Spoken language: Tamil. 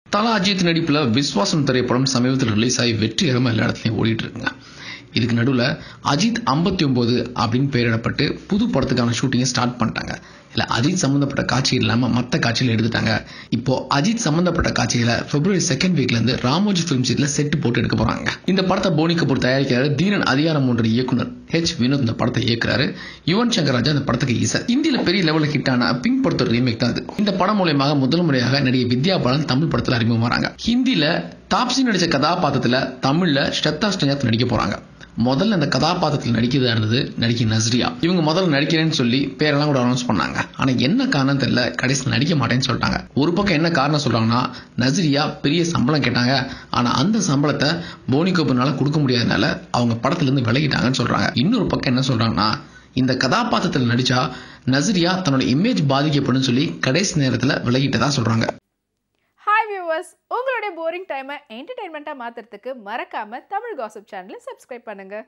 தலா அஜித் நடிப்புல விஸ்வாசம் திரைப்படம் சமீபத்தில் ரிலீஸ் ஆகி வெற்றிகரமாக எல்லா இடத்துலையும் ஓடிட்டு இருக்குங்க இதுக்கு நடுவில் அஜித் ஐம்பத்தி ஒன்பது அப்படின்னு பெயரிடப்பட்டு புது படத்துக்கான ஷூட்டிங்கை ஸ்டார்ட் பண்ணிட்டாங்க இல்லை அஜித் சம்மந்தப்பட்ட காட்சி இல்லாமல் மற்ற காட்சியில் எடுத்துட்டாங்க இப்போ அஜித் சம்மந்தப்பட்ட காட்சிகளை பிப்ரவரி செகண்ட் வீக்லேருந்து ராமோஜி ஃபிலிம் சீட்டில் செட்டு போட்டு எடுக்க போகிறாங்க இந்த படத்தை போனி கபூர் தயாரிக்கிறாரு தீரன் அதிகாரம் ஒன்ற இயக்குனர் ஹெச் வினோத் இந்த படத்தை இயக்குறாரு யுவன் சங்கர் ராஜா இந்த படத்துக்கு இசை இந்தியில பெரிய லெவலில் ஹிட்டான பிங்க் படத்தோட ரீமேக் தான் அது இந்த படம் மூலயமாக முதல் முறையாக நடிகை வித்யா பாலன் தமிழ் படத்தில் அறிமுகம் வராங்க ஹிந்தியில தாப்சி நடிச்ச கதாபாத்திரத்தில் தமிழ்ல ஸ்ரத்தா ஸ்ரீநாத் நடிக்க போறாங்க முதல்ல அந்த கதாபாத்திரத்தில் நடிக்கிறதா இருந்தது நடிகை நஸ்ரியா இவங்க முதல்ல நடிக்கிறேன்னு சொல்லி பேரெல்லாம் கூட அனௌன்ஸ் பண்ணாங்க ஆனா என்ன காரணம் தெரியல கடைசியில் நடிக்க மாட்டேன்னு சொல்லிட்டாங்க ஒரு பக்கம் என்ன காரணம் சொல்றாங்கன்னா நஸ்ரியா பெரிய சம்பளம் கேட்டாங்க ஆனா அந்த சம்பளத்தை போனி கபூர்னால கொடுக்க முடியாதனால அவங்க படத்துல இருந்து விலகிட்டாங்கன்னு சொல்றாங்க இன்னொரு பக்கம் என்ன சொல்றாங்கன்னா இந்த கதாபாத்திரத்தில் நடிச்சா நஸ்ரியா தன்னோட இமேஜ் பாதிக்கப்படும் சொல்லி கடைசி நேரத்தில் விலகிட்டதா சொல்றாங்க ஹாய் வியூவர்ஸ் உங்களுடைய போரிங் டைமை என்டர்டைன்மெண்ட்டாக மாற்றுறதுக்கு மறக்காமல் தமிழ் காசிப் சேனலை சப்ஸ்கிரைப் பண்ணுங்கள்